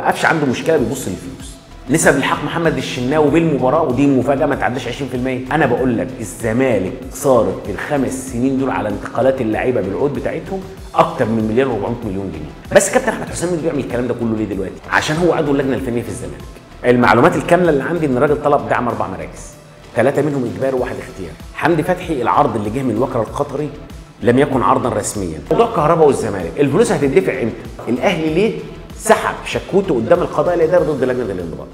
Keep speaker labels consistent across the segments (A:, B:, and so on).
A: قفشه عنده مشكله بيبص للفلوس نسب الحق محمد الشناوي بالمباراه ودي مفاجاه ما تعداش 20% انا بقول لك الزمالك صارت في الخمس سنين دول على انتقالات اللعيبه بالعقود بتاعتهم اكتر من مليار و400 مليون جنيه بس كابتن احمد حسام بيعمل الكلام ده كله ليه دلوقتي عشان هو عضو اللجنه الفنيه في الزمالك المعلومات الكامله اللي عندي ان الراجل طلب دعم اربع مراكز ثلاثه منهم اجباري وواحد اختياري حمدي فتحي العرض اللي جه من الوكر القطري لم يكن عرضا رسميا موضوع كهرباء والزمالك الفلوس هتدفع امتى الاهلي ليه سحب شكوته قدام القضاء الاداري ضد لجنه الانضباط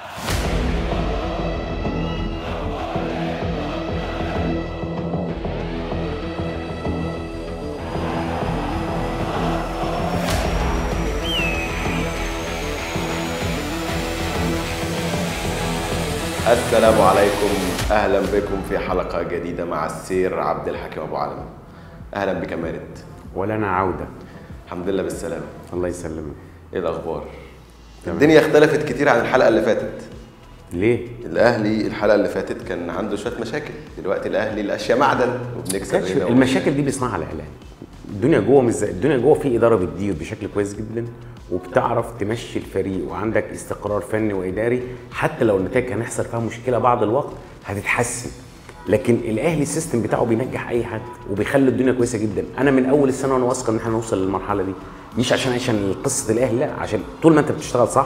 B: السلام عليكم اهلا بكم في حلقه جديده مع السير عبد الحكيم ابو علم اهلا بك مارد
A: ولنا عوده
B: الحمد لله بالسلامه
A: الله يسلمك
B: ايه الاخبار
A: تمام.
B: الدنيا اختلفت كتير عن الحلقه اللي فاتت
A: ليه
B: الاهلي الحلقه اللي فاتت كان عنده شويه مشاكل دلوقتي الاهلي الاشياء معدن وبنكسب
A: كانش
B: هنا
A: المشاكل دي بيصنعها الاعلام الدنيا جوه مش زي الدنيا جوه في اداره بتدير بشكل كويس جدا وبتعرف تمشي الفريق وعندك استقرار فني واداري حتى لو النتائج هنحصل فيها مشكله بعض الوقت هتتحسن لكن الاهلي السيستم بتاعه بينجح اي حد وبيخلي الدنيا كويسه جدا انا من اول السنه وانا واثق ان احنا نوصل للمرحله دي مش عشان عشان قصه الاهلي لا عشان طول ما انت بتشتغل صح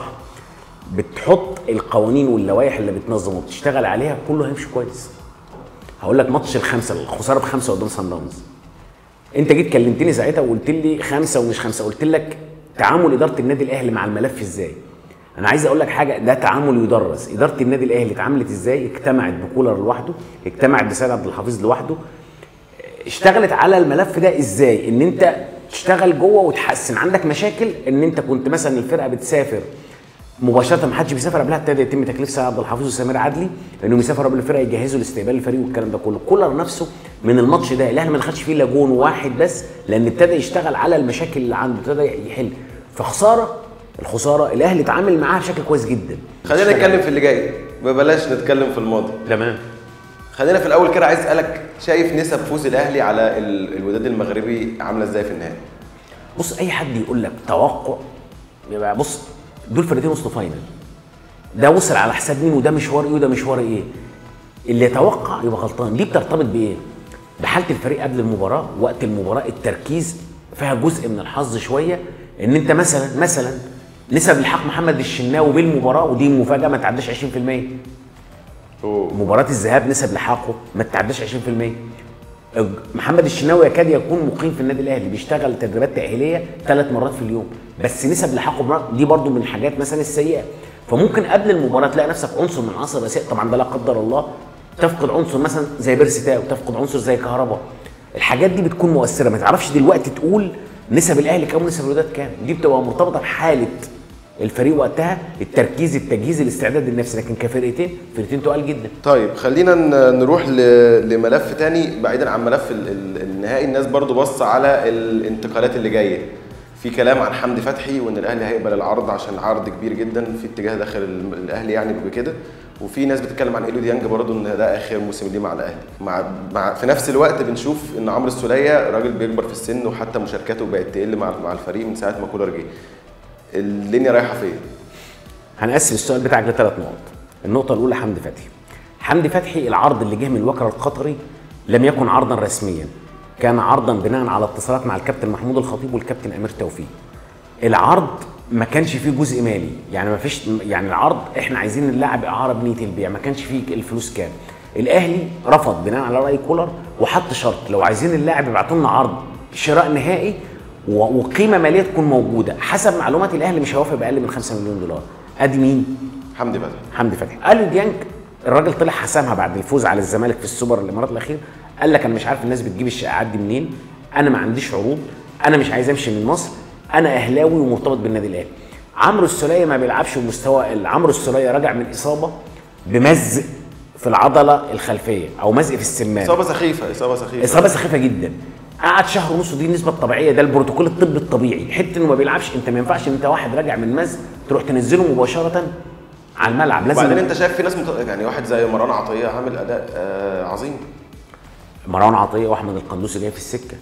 A: بتحط القوانين واللوائح اللي بتنظم وبتشتغل عليها كله هيمشي كويس هقول لك ماتش الخمسه الخساره بخمسه قدام سان داونز انت جيت كلمتني ساعتها وقلت لي خمسه ومش خمسه قلت لك تعامل اداره النادي الاهلي مع الملف ازاي انا عايز اقول لك حاجه ده تعامل يدرس اداره النادي الاهلي اتعاملت ازاي اجتمعت بكولر لوحده اجتمعت بسيد عبد الحفيظ لوحده اشتغلت على الملف ده ازاي ان انت تشتغل جوه وتحسن عندك مشاكل ان انت كنت مثلا الفرقه بتسافر مباشره ما حدش بيسافر قبلها ابتدى يتم تكليف سيد عبد الحفيظ وسمير عدلي انهم يسافروا قبل الفرقه يجهزوا لاستقبال الفريق والكلام ده كله كولر نفسه من الماتش ده الاهلي ما دخلش فيه الا جون واحد بس لان ابتدى يشتغل على المشاكل اللي عنده ابتدى يحل فخساره الخساره الاهلي اتعامل معاها بشكل كويس جدا
B: خلينا نتكلم في اللي جاي ببلاش نتكلم في الماضي
A: تمام
B: خلينا في الاول كده عايز اسالك شايف نسب فوز الاهلي على ال- الوداد المغربي عامله ازاي في النهائي
A: بص اي حد يقول لك توقع يبقى بص دول فرقتين وسط فاينل ده وصل على حساب مين وده مشوار ايه وده مشوار ايه اللي يتوقع يبقى غلطان دي بترتبط بايه بحاله الفريق قبل المباراه وقت المباراه التركيز فيها جزء من الحظ شويه ان انت مثلا مثلا نسب الحق محمد الشناوي بالمباراه ودي مفاجاه ما تعداش 20%
B: اوه
A: مباراة الذهاب نسب لحاقه ما تتعداش 20% محمد الشناوي يكاد يكون مقيم في النادي الاهلي بيشتغل تدريبات تاهيليه ثلاث مرات في اليوم بس نسب لحاقه مرة دي برضو من الحاجات مثلا السيئه فممكن قبل المباراه تلاقي نفسك عنصر من عناصر الرئيسيه طبعا ده لا قدر الله تفقد عنصر مثلا زي بيرسي تاو تفقد عنصر زي كهرباء الحاجات دي بتكون مؤثره ما تعرفش دلوقتي تقول نسب الاهلي كام ونسب الوداد كام دي بتبقى مرتبطه بحاله الفريق وقتها التركيز التجهيز الاستعداد النفسي لكن كفرقتين فرقتين تقال جدا
B: طيب خلينا ن- نروح ل- لملف تاني بعيدا عن ملف ال- ال- النهائي الناس برضو بص على الانتقالات اللي جايه في كلام عن حمدي فتحي وان الاهلي هيقبل العرض عشان عرض كبير جدا في اتجاه داخل ال- الاهلي يعني بكده وفي ناس بتتكلم عن ايلو ديانج برضو ان ده اخر موسم ليه مع الاهلي مع, مع في نفس الوقت بنشوف ان عمرو السوليه راجل بيكبر في السن وحتى مشاركاته بقت تقل مع مع الفريق من ساعه ما كولر جه الدنيا رايحه فين
A: هنقسم السؤال بتاعك لثلاث نقط النقطة الأولى حمدي فتحي حمدي فتحي العرض اللي جه من الوكر القطري لم يكن عرضا رسميا كان عرضا بناء على اتصالات مع الكابتن محمود الخطيب والكابتن أمير توفيق العرض ما كانش فيه جزء مالي يعني ما فيش يعني العرض احنا عايزين اللاعب اعاره بنيه البيع ما كانش فيه الفلوس كام الاهلي رفض بناء على راي كولر وحط شرط لو عايزين اللاعب يبعتوا لنا عرض شراء نهائي و- وقيمه ماليه تكون موجوده حسب معلومات الاهلي مش هيوافق باقل من 5 مليون دولار ادي مين
B: حمدي فتحي
A: حمدي فتحي قال ديانج الراجل طلع حسمها بعد الفوز على الزمالك في السوبر الامارات الاخير قال لك انا مش عارف الناس بتجيب الشائعات دي منين انا ما عنديش عروض انا مش عايز امشي من مصر انا اهلاوي ومرتبط بالنادي الاهلي عمرو السوليه ما بيلعبش بمستوى ال- عمرو السوليه راجع من اصابه بمزق في العضله الخلفيه او مزق في السمانه
B: اصابه سخيفه اصابه سخيفه
A: اصابه سخيفه جدا قعد شهر ونص دي النسبه الطبيعيه ده البروتوكول الطبي الطبيعي حته انه ما بيلعبش انت ما ينفعش انت واحد راجع من مزق تروح تنزله مباشره على الملعب لازم
B: وبعدين انت شايف في ناس مت... يعني واحد زي مروان عطيه عامل اداء آه عظيم
A: مروان عطيه واحمد القندوسي جاي في السكه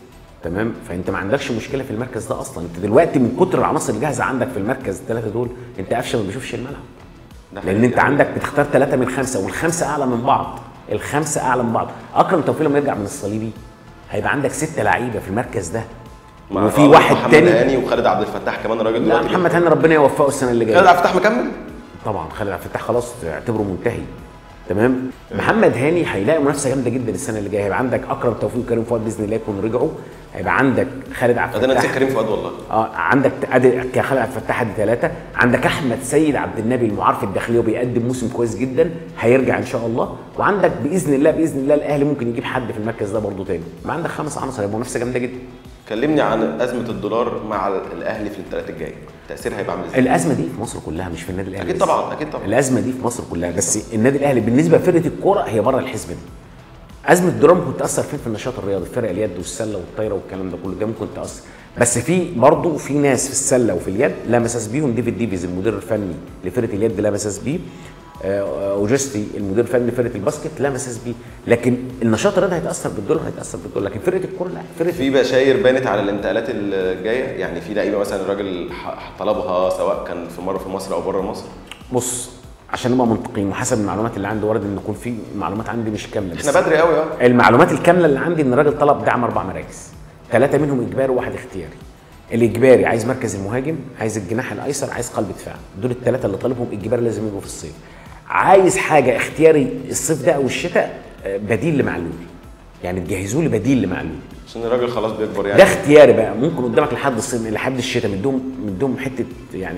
A: تمام فانت ما عندكش مشكله في المركز ده اصلا انت دلوقتي من كتر العناصر الجاهزه عندك في المركز الثلاثه دول انت قفشه ما بيشوفش الملعب
B: ده
A: لان
B: حقيقي.
A: انت عندك بتختار ثلاثه من خمسه والخمسه اعلى من بعض الخمسه اعلى من بعض اكرم توفيق لما يرجع من الصليبي هيبقى عندك سته لعيبه في المركز ده
B: مع
A: وفي واحد
B: محمد
A: تاني
B: هاني وخالد عبد الفتاح كمان راجل
A: لا
B: دلوقتي
A: محمد هاني ربنا يوفقه السنه اللي
B: خالد
A: جايه
B: عبد الفتاح مكمل
A: طبعا خالد عبد الفتاح خلاص اعتبره منتهي تمام محمد هاني هيلاقي منافسه جامده جدا السنه اللي جايه هيبقى عندك اكرم توفيق وكريم فؤاد باذن الله يكونوا رجعوا هيبقى عندك خالد عبد
B: ده انا نسيت
A: الفتاح
B: كريم فؤاد والله
A: اه عندك ادي كخالد عبد الفتاح ادي ثلاثه عندك احمد سيد عبد النبي المعار في الداخليه وبيقدم موسم كويس جدا هيرجع ان شاء الله وعندك باذن الله باذن الله الاهلي ممكن يجيب حد في المركز ده برضه تاني يبقى عندك خمس عناصر هيبقى منافسه جامده جدا
B: كلمني عن ازمه الدولار مع الاهلي في الانتقالات الجايه تاثيرها هيبقى عامل ازاي
A: الازمه دي في مصر كلها مش في النادي الاهلي
B: اكيد
A: بس.
B: طبعا اكيد طبعا
A: الازمه دي في مصر كلها بس النادي الاهلي بالنسبه لفرقه الكوره هي بره الحسبه دي ازمه الدولار ممكن تاثر فين في النشاط الرياضي فرق اليد والسله والطايره والكلام ده كله ده ممكن تاثر بس في برضه في ناس في السله وفي اليد لا مساس بيهم ديفيد ديفيز المدير الفني لفرقه اليد لا مساس بيه آه، آه، اوجستي المدير الفني لفرقه الباسكت لا مساس بيه لكن النشاط الرياضي هيتاثر بالدولار هيتاثر بالدولار لكن فرقه الكوره لا فرقه
B: في بشاير بانت على الانتقالات الجايه يعني في لعيبه مثلا الراجل ح- طلبها سواء كان في مره في مصر او بره مصر
A: بص عشان نبقى منطقيين وحسب المعلومات اللي عندي وارد ان يكون في معلومات عندي مش كامله بس
B: احنا بدري قوي اه
A: المعلومات الكامله اللي عندي ان الراجل طلب دعم اربع مراكز ثلاثه منهم اجباري وواحد اختياري الاجباري عايز مركز المهاجم عايز الجناح الايسر عايز قلب دفاع دول الثلاثه اللي طالبهم اجباري لازم يجوا في الصيف عايز حاجه اختياري الصيف ده او الشتاء آه، بديل لمعلول يعني تجهزوا لي بديل لمعلول
B: عشان الراجل خلاص بيكبر يعني
A: ده اختياري بقى ممكن قدامك لحد الصيف لحد الشتاء مديهم مديهم حته يعني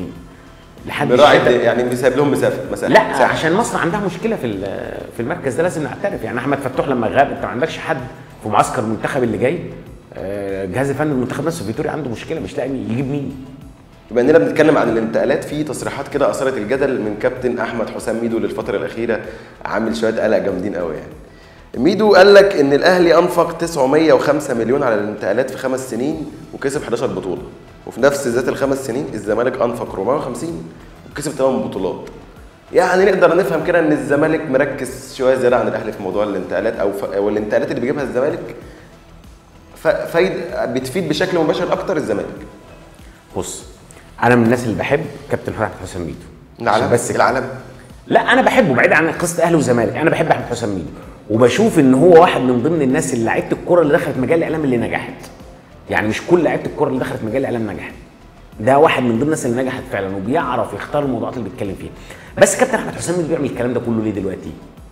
A: لحد
B: براعي
A: الشتاء
B: يعني بيساب لهم مسافه مسافه
A: لا
B: مساحة.
A: عشان مصر عندها مشكله في ال- في المركز ده لازم نعترف يعني احمد فتوح لما غاب انت ما عندكش حد في معسكر المنتخب اللي جاي آه، الجهاز الفني المنتخب نفسه فيتوري عنده مشكله مش لاقي مين- يجيب مين
B: بما اننا بنتكلم عن الانتقالات في تصريحات كده اثارت الجدل من كابتن احمد حسام ميدو للفتره الاخيره عامل شويه قلق جامدين قوي يعني ميدو قال لك ان الاهلي انفق 905 مليون على الانتقالات في خمس سنين وكسب 11 بطوله وفي نفس ذات الخمس سنين الزمالك انفق 450 وكسب 8 بطولات يعني نقدر نفهم كده ان الزمالك مركز شويه زياده عن الاهلي في موضوع الانتقالات او ف... او الانتقالات اللي بيجيبها الزمالك ف... فايد بتفيد بشكل مباشر اكتر الزمالك
A: بص انا من الناس اللي بحب كابتن احمد حسام ميدو عشان
B: العالم
A: بس كده.
B: العالم
A: لا انا بحبه بعيد عن قصه اهلي وزمالك انا بحب احمد حسام ميدو وبشوف ان هو واحد من ضمن الناس اللي لعيبه الكوره اللي دخلت مجال الاعلام اللي نجحت يعني مش كل لعيبه الكوره اللي دخلت مجال الاعلام نجحت ده واحد من ضمن الناس اللي نجحت فعلا وبيعرف يختار الموضوعات اللي بيتكلم فيها بس كابتن احمد حسام ميدو بيعمل الكلام ده كله ليه دلوقتي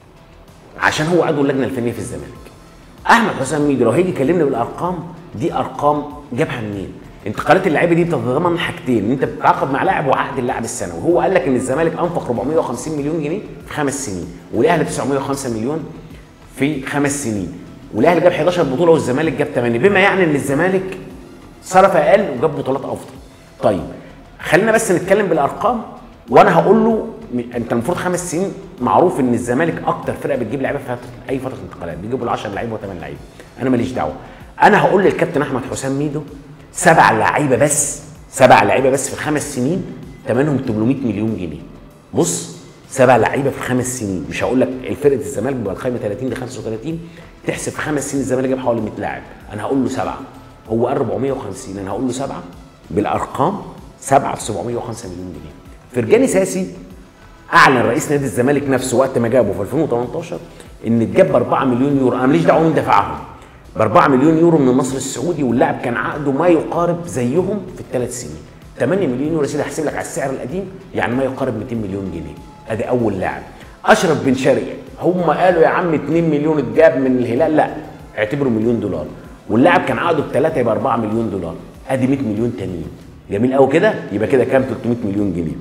A: عشان هو عضو اللجنه الفنيه في الزمالك احمد حسام ميدو لو هيجي يكلمني بالارقام دي ارقام جابها منين انتقالات اللعيبه دي بتتضمن حاجتين ان انت بتتعاقد مع لاعب وعقد اللاعب السنوي وهو قال لك ان الزمالك انفق 450 مليون جنيه في خمس سنين والاهلي 905 مليون في خمس سنين والاهلي جاب 11 بطوله والزمالك جاب 8 بما يعني ان الزمالك صرف اقل وجاب بطولات افضل طيب خلينا بس نتكلم بالارقام وانا هقول له م- انت المفروض خمس سنين معروف ان الزمالك اكتر فرقه بتجيب لعيبه في فتره اي فتره انتقالات بيجيبوا ال 10 لعيبه و8 لعيبه انا ماليش دعوه انا هقول للكابتن احمد حسام ميدو سبع لعيبه بس سبع لعيبه بس في خمس سنين ثمنهم 800 مليون جنيه بص سبع لعيبه في خمس سنين مش هقول لك فرقه الزمالك بيبقى القايمه 30 ل 35 تحسب في خمس سنين الزمالك جاب حوالي 100 لاعب انا هقول له سبعه هو قال 450 انا هقول له سبعه بالارقام سبعه في 705 مليون جنيه فرجاني ساسي اعلن رئيس نادي الزمالك نفسه وقت ما جابه في 2018 ان اتجاب ب 4 مليون يورو انا ماليش دعوه مين دفعهم ب 4 مليون يورو من النصر السعودي واللاعب كان عقده ما يقارب زيهم في الثلاث سنين 8 مليون يورو يا سيدي هحسب لك على السعر القديم يعني ما يقارب 200 مليون جنيه ادي اول لاعب اشرف بن شرقي هم قالوا يا عم 2 مليون اتجاب من الهلال لا اعتبره مليون دولار واللاعب كان عقده بثلاثه يبقى 4 مليون دولار ادي 100 مليون تانيين جميل قوي كده يبقى كده كام 300 مليون جنيه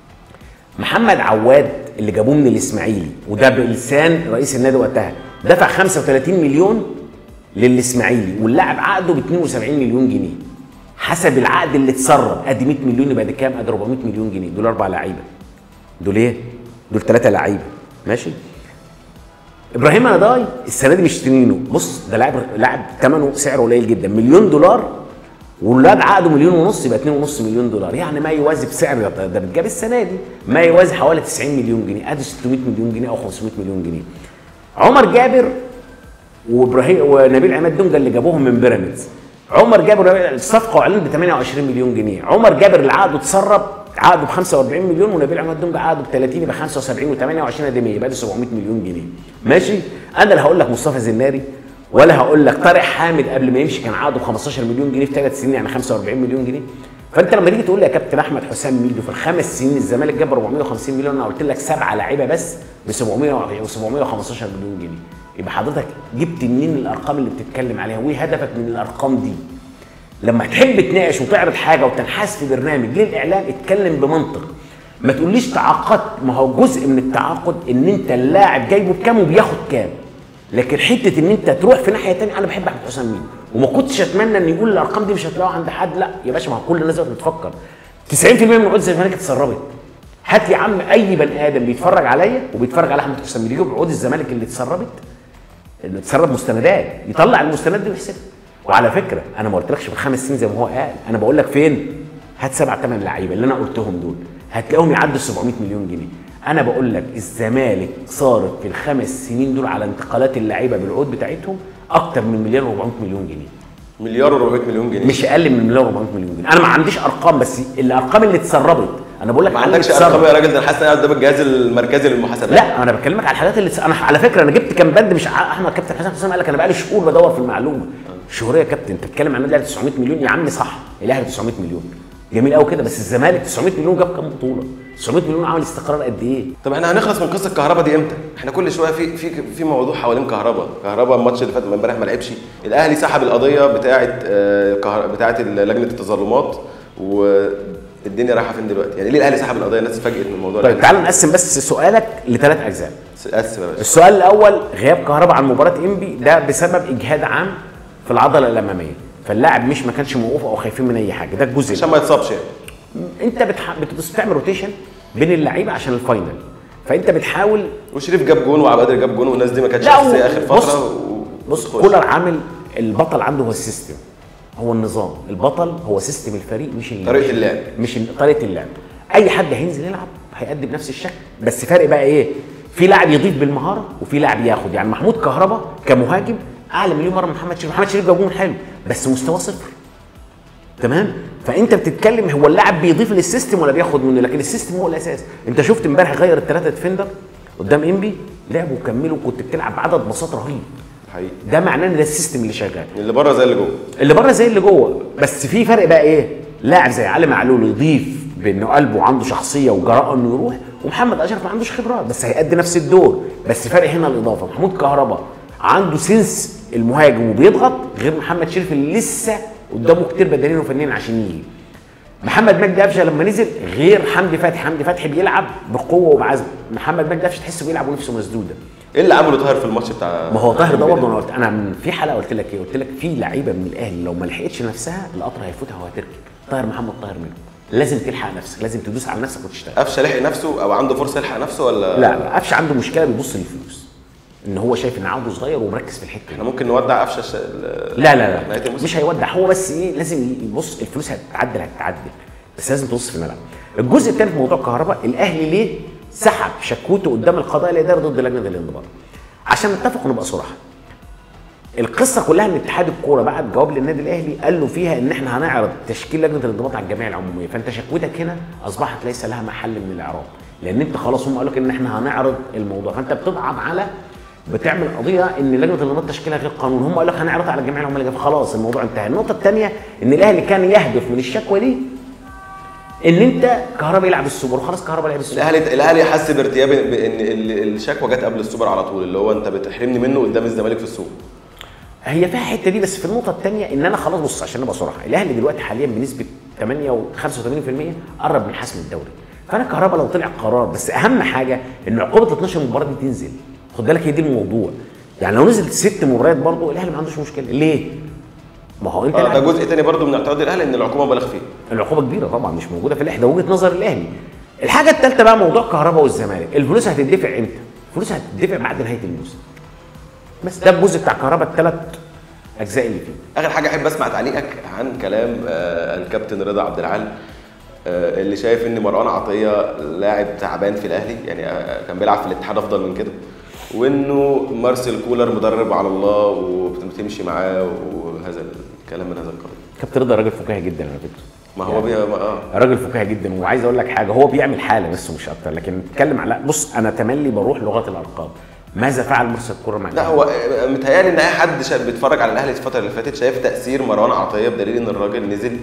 A: محمد عواد اللي جابوه من الاسماعيلي وده بلسان رئيس النادي وقتها دفع 35 مليون للاسماعيلي واللاعب عقده ب 72 مليون جنيه حسب العقد اللي اتسرب ادي 100 مليون يبقى دي كام؟ ادي 400 مليون جنيه دول اربع لعيبه دول ايه؟ دول ثلاثه لعيبه ماشي؟ ابراهيم نضاي السنه دي مشترينه بص ده لاعب لاعب ثمنه سعره قليل جدا مليون دولار والولاد عقده مليون ونص يبقى 2.5 مليون دولار يعني ما يوازي بسعر ده ده بتجاب السنه دي ما يوازي حوالي 90 مليون جنيه ادي 600 مليون جنيه او 500 مليون جنيه عمر جابر وابراهيم ونبيل عماد دونجا اللي جابوهم من بيراميدز عمر جابر الصفقه اعلنت ب 28 مليون جنيه عمر جابر اللي عقده اتسرب عقده ب 45 مليون ونبيل عماد دونج عقده ب 30 يبقى 75 و28 ادي 100 يبقى دي 700 مليون جنيه ماشي انا لا هقول لك مصطفى زناري ولا هقول لك طارق حامد قبل ما يمشي كان عقده ب 15 مليون جنيه في ثلاث سنين يعني 45 مليون جنيه فانت لما تيجي تقول لي يا كابتن احمد حسام ميدو في الخمس سنين الزمالك جاب 450 مليون انا قلت لك سبعه لعيبه بس ب 700 و 715 مليون جنيه يبقى حضرتك جبت منين الارقام اللي بتتكلم عليها وايه هدفك من الارقام دي لما تحب تناقش وتعرض حاجه وتنحاز في برنامج للاعلام اتكلم بمنطق ما تقوليش تعاقدت ما هو جزء من التعاقد ان انت اللاعب جايبه بكام وبياخد كام لكن حته ان انت تروح في ناحيه تانية انا بحب احمد حسام مين وما كنتش اتمنى ان يقول الارقام دي مش هتلاقوها عند حد لا يا باشا ما هو كل الناس دلوقتي بتفكر 90% من عقود الزمالك اتسربت هات لي يا عم اي بني ادم بيتفرج عليا وبيتفرج على احمد حسام يجيب عقود الزمالك اللي اتسربت اللي اتسرب مستندات يطلع المستندات دي ويحسبها وعلى فكره انا ما قلتلكش في الخمس سنين زي ما هو قال انا بقول لك فين هات سبع ثمان لعيبه اللي انا قلتهم دول هتلاقيهم يعدوا 700 مليون جنيه انا بقول لك الزمالك صارت في الخمس سنين دول على انتقالات اللعيبه بالعقود بتاعتهم اكتر من مليار و400 مليون جنيه
B: مليار و400 مليون جنيه
A: مش اقل من مليار و400 مليون جنيه انا ما عنديش ارقام بس الارقام اللي اتسربت انا بقول لك
B: ما
A: على اللي
B: عندكش
A: اتسرب.
B: ارقام يا راجل ده انا حاسس ان انا قدام الجهاز المركزي للمحاسبات
A: لا انا بكلمك على الحاجات اللي انا على فكره انا جبت كام بند مش ع- احمد كابتن حسام حسام قال لك انا بقالي شهور بدور في المعلومه شهوريه يا كابتن انت بتتكلم عن النادي الاهلي 900 مليون يا عم صح الاهلي 900 مليون جميل قوي كده بس الزمالك 900 مليون جاب كام بطوله 900 مليون عمل استقرار قد ايه
B: طب احنا هنخلص من قصه الكهرباء دي امتى؟ احنا كل شويه في في في موضوع حوالين كهرباء، كهرباء الماتش اللي فات امبارح ما لعبش، الاهلي سحب القضيه بتاعه آه، كهر- بتاعه لجنه التظلمات والدنيا رايحه فين دلوقتي؟ يعني ليه الاهلي سحب القضيه؟ الناس اتفاجئت من الموضوع
A: طيب تعال نقسم بس سؤالك لثلاث اجزاء
B: اسف يا باشا
A: السؤال الاول غياب كهرباء عن مباراه انبي ده بسبب اجهاد عام في العضله الاماميه فاللاعب مش ما كانش موقوف او خايفين من اي حاجه ده الجزء
B: عشان ما يتصابش يعني
A: انت بتح... بتدوس بتعمل روتيشن بين اللعيبه عشان الفاينل فانت بتحاول
B: وشريف جاب جون وعبد القادر جاب جون والناس دي ما كانتش
A: لا،
B: اساسيه
A: و-
B: اخر
A: بص-
B: فتره و...
A: بص
B: وتخش.
A: كولر عامل البطل عنده هو السيستم هو النظام البطل هو سيستم الفريق مش ال-
B: طريقة اللعب.
A: مش ال- طريقه اللعب اي حد هينزل يلعب هيأدي بنفس الشكل بس فرق بقى ايه في لاعب يضيف بالمهاره وفي لاعب ياخد يعني محمود كهربا كمهاجم اعلى مليون مره من محمد شريف محمد شريف جاب جون حلو بس مستواه صفر تمام فانت بتتكلم هو اللاعب بيضيف للسيستم ولا بياخد منه لكن السيستم هو الاساس انت شفت امبارح غير الثلاثه ديفندر قدام انبي لعبوا وكملوا كنت بتلعب بعدد باصات رهيب
B: حقيقي
A: ده معناه ان ده السيستم اللي شغال
B: اللي بره زي اللي جوه
A: اللي بره زي اللي جوه بس في فرق بقى ايه لاعب زي علي معلول يضيف بانه قلبه عنده شخصيه وجراءه انه يروح ومحمد اشرف ما عندوش خبرات بس هيأدي نفس الدور بس فرق هنا الاضافه محمود كهربا عنده سنس المهاجم وبيضغط غير محمد شريف اللي لسه قدامه كتير بدنيا وفنيا عشان يجي محمد مجدي قفشه لما نزل غير حمدي فتحي حمدي فتحي بيلعب بقوه وبعزم محمد مجدي قفشه تحسه بيلعب ونفسه مسدوده
B: ايه اللي عمله طاهر في الماتش بتاع
A: ما هو طاهر ده برضه انا قلت انا من في حلقه قلت لك ايه قلت لك في لعيبه من الاهلي لو ما لحقتش نفسها القطر هيفوتها وهتركب طاهر محمد طاهر منهم لازم تلحق نفسك لازم تدوس على نفسك وتشتغل
B: قفشه لحق نفسه او عنده فرصه يلحق نفسه ولا
A: لا لا قفشه عنده مشكله بيبص للفلوس ان هو شايف ان عقده صغير ومركز في الحته
B: احنا
A: دي
B: ممكن نودع قفشه الش- ال-
A: لا لا
B: نهاية
A: لا
B: الموسم؟
A: مش هيودع هو بس ايه لازم يبص الفلوس هتتعدل هتتعدل بس لازم تبص في الملعب الجزء الثاني في موضوع كهرباء الاهلي ليه سحب شكوته قدام القضاء الاداري ضد لجنه الانضباط عشان نتفق ونبقى صراحه القصه كلها ان اتحاد الكوره بعت جواب للنادي الاهلي قال له فيها ان احنا هنعرض تشكيل لجنه الانضباط على الجمعيه العموميه فانت شكوتك هنا اصبحت ليس لها محل من الاعراب لان انت خلاص هم قالوا لك ان احنا هنعرض الموضوع فانت بتضعف على بتعمل قضيه ان لجنه الانضباط تشكيلها غير قانوني هم قالوا لك هنعرضها على الجمعيه العموميه فخلاص الموضوع انتهى النقطه الثانيه ان الاهلي كان يهدف من الشكوى دي ان انت كهربا يلعب السوبر وخلاص كهربا لعب السوبر
B: الاهلي الاهلي حس بارتياب بان ال- الشكوى جت قبل السوبر على طول اللي هو انت بتحرمني منه قدام الزمالك في السوق
A: هي فيها الحته دي بس في النقطه الثانيه ان انا خلاص بص عشان نبقى صراحه الاهلي دلوقتي حاليا بنسبه 8 و 85% قرب من حسم الدوري فانا كهربا لو طلع قرار بس اهم حاجه ان عقوبه ال 12 مباراه دي تنزل خد بالك هي دي الموضوع يعني لو نزلت ست مباريات برضه الاهلي ما عندوش مشكله ليه؟ ما هو انت
B: آه، ده
A: لاعب-
B: جزء تاني برضو من اعتراض الاهلي ان العقوبه مبالغ فيها
A: العقوبه كبيره طبعا مش موجوده في الاهلي ده وجهه نظر الاهلي الحاجه الثالثه بقى موضوع كهربا والزمالك الفلوس هتدفع امتى؟ الفلوس هتدفع بعد نهايه الموسم بس ده الجزء بتاع كهربا الثلاث اجزاء اللي فيه
B: اخر حاجه احب اسمع تعليقك عن كلام آه، الكابتن رضا عبد العال آه، اللي شايف ان مروان عطيه لاعب تعبان في الاهلي يعني آه، كان بيلعب في الاتحاد افضل من كده وانه مارسيل كولر مدرب على الله وبتمشي معاه وهذا كلام من هذا القبيل
A: كابتن رضا راجل فكاهي جدا على فكره
B: ما هو بي... ما اه
A: راجل فكاهي جدا وعايز اقول لك حاجه هو بيعمل حاله بس مش اكتر لكن نتكلم على بص انا تملي بروح لغات الارقام ماذا فعل مرسل كوره مع
B: لا هو متهيألي ان اي حد شا- بيتفرج على الاهلي الفتره اللي فاتت شايف تاثير مروان عطيه بدليل ان الراجل نزل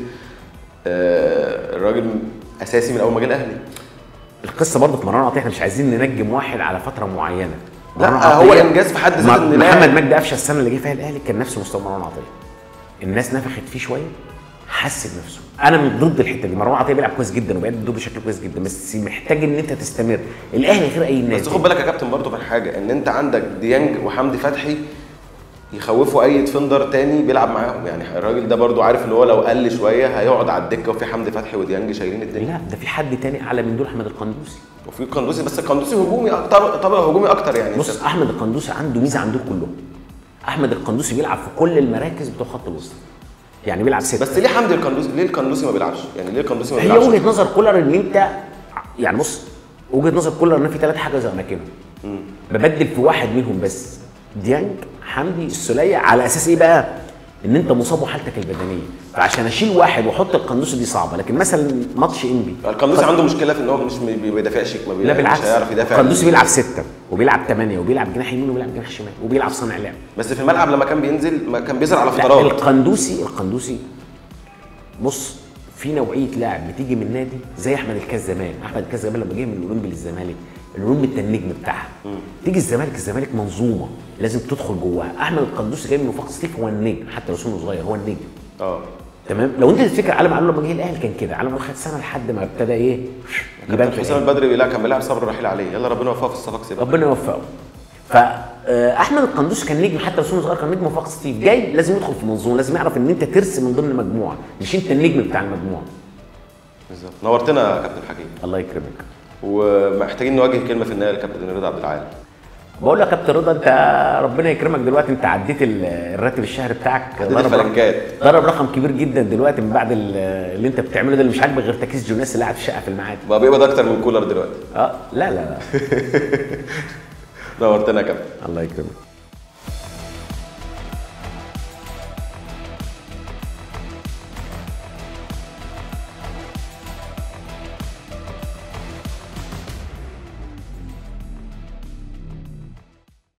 B: آه، الراجل اساسي من اول ما جه الاهلي
A: القصه برضه في مروان عطيه احنا مش عايزين ننجم واحد على فتره معينه
B: لا،
A: مروان
B: هو
A: عطية-
B: إنجاز في حد ذاته
A: م-
B: إن لاعب-
A: محمد مجدي قفشه السنه اللي جه فيها الاهلي كان نفس مستوى مروان عطيه الناس نفخت فيه شويه حس بنفسه انا من ضد الحته دي مروان عطيه بيلعب كويس جدا وبيأدي الدور بشكل كويس جدا بس محتاج ان انت تستمر الاهلي غير اي نادي
B: بس خد بالك يا كابتن برضه من حاجه ان انت عندك ديانج وحمدي فتحي يخوفوا اي ديفندر تاني بيلعب معاهم يعني الراجل ده برضه عارف ان هو لو قل شويه هيقعد على الدكه وفي حمدي فتحي وديانج شايلين الدنيا
A: لا ده في حد تاني اعلى من دول احمد القندوسي
B: وفي القندوسي بس القندوسي هجومي اكتر طبعا هجومي اكتر يعني
A: بص احمد القندوسي عنده ميزه عن دول كلهم احمد القندوسي بيلعب في كل المراكز بتوع خط الوسط يعني بيلعب ست
B: بس ليه حمدي القندوسي ليه القندوسي ما بيلعبش يعني ليه القندوسي ما
A: هي
B: بيلعبش
A: وجهه نظر كولر ان انت يعني بص وجهه نظر كولر ان في ثلاث حاجات زي اماكنهم ببدل في واحد منهم بس ديانج حمدي السوليه على اساس ايه بقى؟ ان انت مصاب وحالتك البدنيه فعشان اشيل واحد واحط القندوسي دي صعبه لكن مثلا ماتش انبي
B: القندوسي عنده مشكله في ان هو مش ما بيدافعش ما بي-
A: لا بالعكس
B: مش هيعرف يدافع
A: القندوسي بيلعب سته وبيلعب ثمانيه وبيلعب جناح يمين وبيلعب جناح شمال وبيلعب صانع لعب
B: بس في الملعب لما كان بينزل ما كان بيظهر على
A: لا
B: فترات
A: القندوسي القندوسي بص في نوعيه لاعب بتيجي من نادي زي احمد الكاس زمان احمد الكاس زمان لما جه من الاولمبي للزمالك الاولمبي انت النجم بتاعها تيجي الزمالك الزمالك منظومه لازم تدخل جواها احمد القندوسي جاي من وفاق سطيف هو النجم حتى لو سنه صغير هو النجم
B: اه
A: تمام لو انت تفتكر علي معلول لما جه الاهلي كان كده علي معلول خد سنه لحد ما ابتدى ايه يبان
B: كابتن
A: في
B: حسام
A: الأهلي.
B: البدري لا كان بيلعب صبر رحيل عليه يلا ربنا يوفقه في الصفاقسي بقى
A: ربنا يوفقه فاحمد القندوسي كان نجم حتى لو سنه صغير كان نجم وفاق ستيف جاي لازم يدخل في منظومه لازم يعرف ان انت ترسم من ضمن مجموعه مش انت النجم بتاع المجموعه
B: بالظبط نورتنا يا كابتن حكيم
A: الله يكرمك
B: ومحتاجين نوجه كلمه في النهايه لكابتن رضا عبد العال
A: بقول لك يا كابتن رضا انت ربنا يكرمك دلوقتي انت عديت ال- الراتب الشهري بتاعك
B: عديت
A: ضرب رقم-
B: الفلنكات.
A: ضرب رقم كبير جدا دلوقتي من بعد ال- اللي انت بتعمله ده اللي مش عاجبك غير تكيس جوناس اللي قاعد في الشقه في المعادي
B: بقى بيقبض اكتر من كولر دلوقتي
A: اه لا لا لا
B: نورتنا يا كابتن
A: الله يكرمك